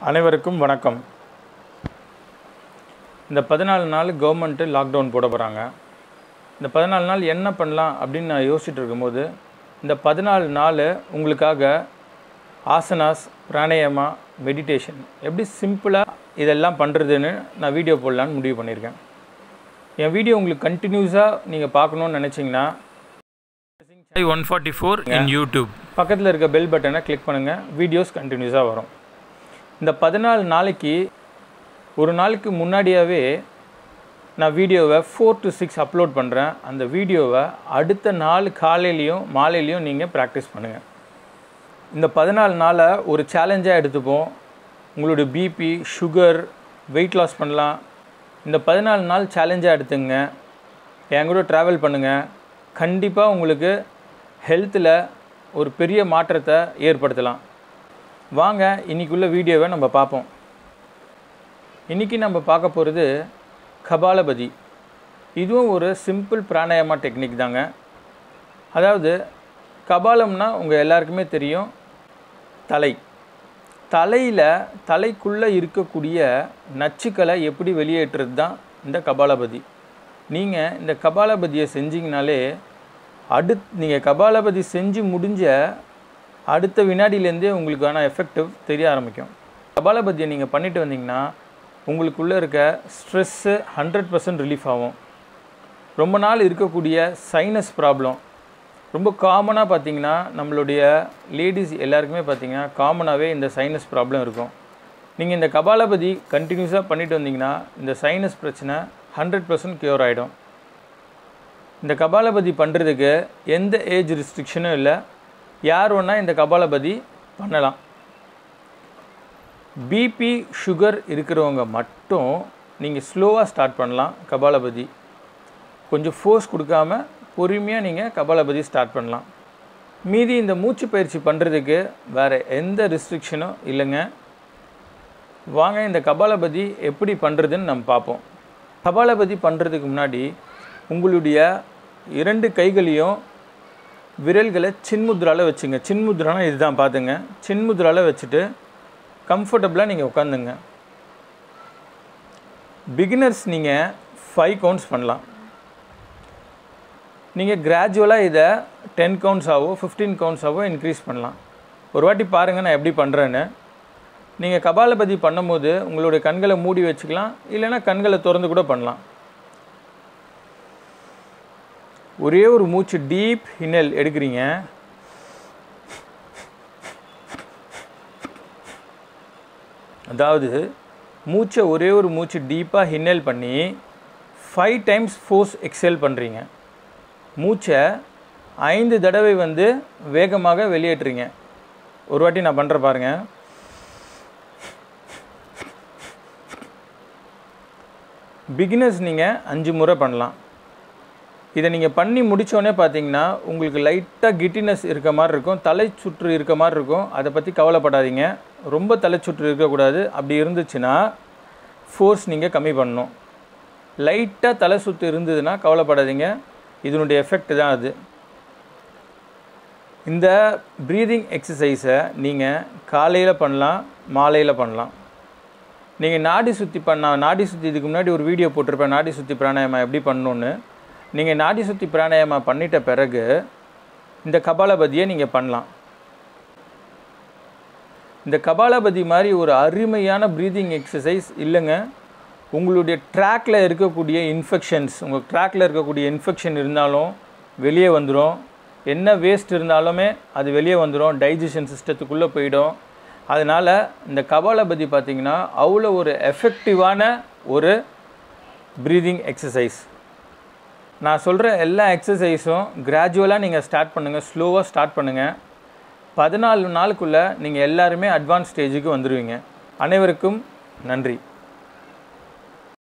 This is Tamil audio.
அனைவருக்கும் வணக்கம் இந்த பதினாலு நாள் கவர்மெண்ட்டு லாக்டவுன் போட போகிறாங்க இந்த பதினாலு நாள் என்ன பண்ணலாம் அப்படின்னு நான் யோசிச்சுட்டு இருக்கும்போது இந்த பதினாலு நாள் உங்களுக்காக ஆசனாஸ் பிராணாயாமா மெடிடேஷன் எப்படி சிம்பிளாக இதெல்லாம் பண்ணுறதுன்னு நான் வீடியோ போடலான்னு முடிவு பண்ணியிருக்கேன் என் வீடியோ உங்களுக்கு கண்டினியூஸாக நீங்கள் பார்க்கணுன்னு நினச்சிங்கன்னா one forty four in YouTube பக்கத்தில் இருக்க பெல் பட்டனை கிளிக் பண்ணுங்கள் வீடியோஸ் கண்டினியூஸாக வரும் இந்த பதினாலு நாளைக்கு ஒரு நாளுக்கு முன்னாடியாகவே நான் வீடியோவை ஃபோர் டு சிக்ஸ் அப்லோட் பண்ணுறேன் அந்த வீடியோவை அடுத்த நாள் காலையிலையும் மாலையிலையும் நீங்கள் ப்ராக்டிஸ் பண்ணுங்கள் இந்த பதினாலு நாளை ஒரு சேலஞ்சாக எடுத்துப்போம் உங்களுடைய பிபி சுகர் வெயிட் லாஸ் பண்ணலாம் இந்த பதினாலு நாள் சேலஞ்சாக எடுத்துங்க என் கூட ட்ராவல் பண்ணுங்கள் கண்டிப்பாக உங்களுக்கு ஹெல்த்தில் ஒரு பெரிய மாற்றத்தை ஏற்படுத்தலாம் வாங்க இன்றைக்குள்ள வீடியோவை நம்ம பார்ப்போம் இன்றைக்கி நம்ம பார்க்க போகிறது கபாலபதி இதுவும் ஒரு சிம்பிள் பிராணாயாமா டெக்னிக் தாங்க அதாவது கபாலம்னா உங்கள் எல்லாருக்குமே தெரியும் தலை தலையில் தலைக்குள்ளே இருக்கக்கூடிய நச்சுக்களை எப்படி வெளியேற்றுறது தான் இந்த கபாலபதி நீங்கள் இந்த கபாலபதியை செஞ்சீங்கனாலே அடுத் நீங்கள் கபாலபதி செஞ்சு முடிஞ்ச அடுத்த வினாடியிலேருந்தே உங்களுக்கான எஃபெக்டிவ் தெரிய ஆரம்பிக்கும் கபாலபதியை நீங்கள் பண்ணிட்டு வந்தீங்கன்னா உங்களுக்குள்ளே இருக்க ஸ்ட்ரெஸ்ஸு ஹண்ட்ரட் பர்சன்ட் ரிலீஃப் ஆகும் ரொம்ப நாள் இருக்கக்கூடிய சைனஸ் ப்ராப்ளம் ரொம்ப காமனாக பார்த்தீங்கன்னா நம்மளுடைய லேடிஸ் எல்லாருக்குமே பார்த்தீங்கன்னா காமனாகவே இந்த சைனஸ் ப்ராப்ளம் இருக்கும் நீங்கள் இந்த கபாலபதி கண்டினியூஸாக பண்ணிட்டு வந்தீங்கன்னா இந்த சைனஸ் பிரச்சனை ஹண்ட்ரட் பர்சன்ட் க்யூர் ஆகிடும் இந்த கபாலபதி பண்ணுறதுக்கு எந்த ஏஜ் ரெஸ்ட்ரிக்ஷனும் இல்லை யார் வேணால் இந்த கபாலபதி பண்ணலாம் பிபி சுகர் இருக்கிறவங்க மட்டும் நீங்கள் ஸ்லோவாக ஸ்டார்ட் பண்ணலாம் கபாலபதி கொஞ்சம் ஃபோர்ஸ் கொடுக்காம பொறுமையாக நீங்கள் கபாலபதி ஸ்டார்ட் பண்ணலாம் மீதி இந்த மூச்சு பயிற்சி பண்ணுறதுக்கு வேறு எந்த ரெஸ்ட்ரிக்ஷனும் இல்லைங்க வாங்க இந்த கபாலபதி எப்படி பண்ணுறதுன்னு நம்ம பார்ப்போம் கபாலபதி பண்ணுறதுக்கு முன்னாடி உங்களுடைய இரண்டு கைகளையும் விரல்களை சின்முத்ராவில் வச்சுங்க சின்முத்ரானா இதுதான் பார்த்துங்க சின்முத்ராவில் வச்சுட்டு கம்ஃபர்டபுளாக நீங்கள் உட்காந்துங்க பிகினர்ஸ் நீங்கள் ஃபைவ் கவுண்ட்ஸ் பண்ணலாம் நீங்கள் கிராஜுவலாக இதை டென் கவுண்ட்ஸாவோ ஃபிஃப்டீன் கவுண்ட்ஸாவோ இன்க்ரீஸ் பண்ணலாம் ஒரு வாட்டி பாருங்கள் நான் எப்படி பண்ணுறேன்னு நீங்கள் கபாலபதி பண்ணும்போது உங்களுடைய கண்களை மூடி வச்சுக்கலாம் இல்லைன்னா கண்களை திறந்து கூட பண்ணலாம் ஒரே ஒரு மூச்சு டீப் இன்னல் எடுக்கிறீங்க அதாவது மூச்சை ஒரே ஒரு மூச்சு டீப்பாக இன்னல் பண்ணி ஃபைவ் டைம்ஸ் ஃபோர்ஸ் எக்ஸேல் பண்ணுறீங்க மூச்சை ஐந்து தடவை வந்து வேகமாக வெளியேற்றுறீங்க ஒரு வாட்டி நான் பண்ணுற பாருங்கள் பிகினர்ஸ் நீங்கள் அஞ்சு முறை பண்ணலாம் இதை நீங்கள் பண்ணி முடித்தோடனே பார்த்தீங்கன்னா உங்களுக்கு லைட்டாக கிட்டினஸ் இருக்க மாதிரி இருக்கும் தலை சுற்று இருக்க மாதிரி இருக்கும் அதை பற்றி கவலைப்படாதீங்க ரொம்ப தலை சுற்று இருக்கக்கூடாது அப்படி இருந்துச்சுன்னா ஃபோர்ஸ் நீங்கள் கம்மி பண்ணணும் லைட்டாக தலை சுற்று இருந்ததுன்னா கவலைப்படாதீங்க இதனுடைய எஃபெக்ட் தான் அது இந்த ப்ரீதிங் எக்ஸசைஸை நீங்கள் காலையில் பண்ணலாம் மாலையில் பண்ணலாம் நீங்கள் நாடி சுற்றி பண்ண நாடி சுற்றி இதுக்கு முன்னாடி ஒரு வீடியோ போட்டிருப்பேன் நாடி சுற்றி பிராணாயாமா எப்படி பண்ணணுன்னு நீங்கள் நாடி சுற்றி பிராணாயாமா பண்ணிட்ட பிறகு இந்த கபாலபதியை நீங்கள் பண்ணலாம் இந்த கபாலபதி மாதிரி ஒரு அருமையான ப்ரீதிங் எக்ஸசைஸ் இல்லைங்க உங்களுடைய ட்ராக்கில் இருக்கக்கூடிய இன்ஃபெக்ஷன்ஸ் உங்கள் ட்ராக்கில் இருக்கக்கூடிய இன்ஃபெக்ஷன் இருந்தாலும் வெளியே வந்துடும் என்ன வேஸ்ட் இருந்தாலுமே அது வெளியே வந்துடும் டைஜஷன் சிஸ்டத்துக்குள்ளே போயிடும் அதனால் இந்த கபாலபதி பார்த்திங்கன்னா அவ்வளோ ஒரு எஃபெக்டிவான ஒரு ப்ரீதிங் எக்ஸசைஸ் நான் சொல்கிற எல்லா எக்ஸசைஸும் கிராஜுவலாக நீங்கள் ஸ்டார்ட் பண்ணுங்கள் ஸ்லோவாக ஸ்டார்ட் பண்ணுங்கள் பதினாலு நாளுக்குள்ளே நீங்கள் எல்லாருமே அட்வான்ஸ் ஸ்டேஜுக்கு வந்துடுவீங்க அனைவருக்கும் நன்றி